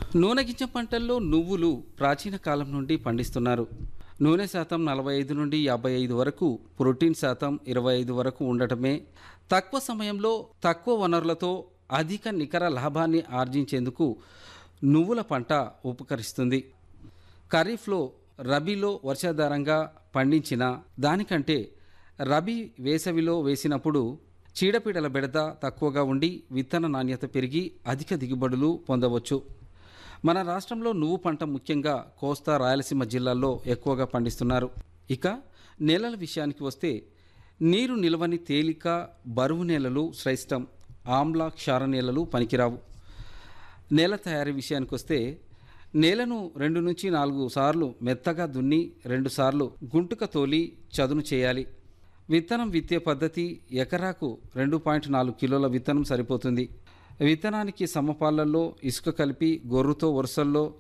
నూనె గింజ పంటల్లో నువ్వులు ప్రాచీన కాలం నుండి పండిస్తున్నారు నూనె శాతం నలభై ఐదు నుండి యాభై ఐదు వరకు ప్రోటీన్ శాతం ఇరవై ఐదు వరకు ఉండటమే తక్కువ సమయంలో తక్కువ వనరులతో అధిక నికర లాభాన్ని ఆర్జించేందుకు నువ్వుల పంట ఉపకరిస్తుంది ఖరీఫ్లో రబీలో వర్షాధారంగా పండించిన దానికంటే రబీ వేసవిలో వేసినప్పుడు చీడపీడల బెడద తక్కువగా ఉండి విత్తన నాణ్యత పెరిగి అధిక దిగుబడులు పొందవచ్చు మన రాష్ట్రంలో నువ్వు పంట ముఖ్యంగా కోస్తా రాయలసీమ జిల్లాల్లో ఎక్కువగా పండిస్తున్నారు ఇక నేలల విషయానికి వస్తే నీరు నిలవని తేలిక బరువు నేలలు శ్రేష్టం ఆమ్ల క్షార నేలలు పనికిరావు నేల తయారీ విషయానికి వస్తే నేలను రెండు నుంచి నాలుగు సార్లు మెత్తగా దున్ని రెండు సార్లు గుంటుక తోలి చదును చేయాలి విత్తనం విత్తే పద్ధతి ఎకరాకు రెండు పాయింట్ నాలుగు కిలోల విత్తనం సరిపోతుంది విత్తనానికి సమపాలల్లో ఇసుక కలిపి గొర్రుతో వరుసల్లో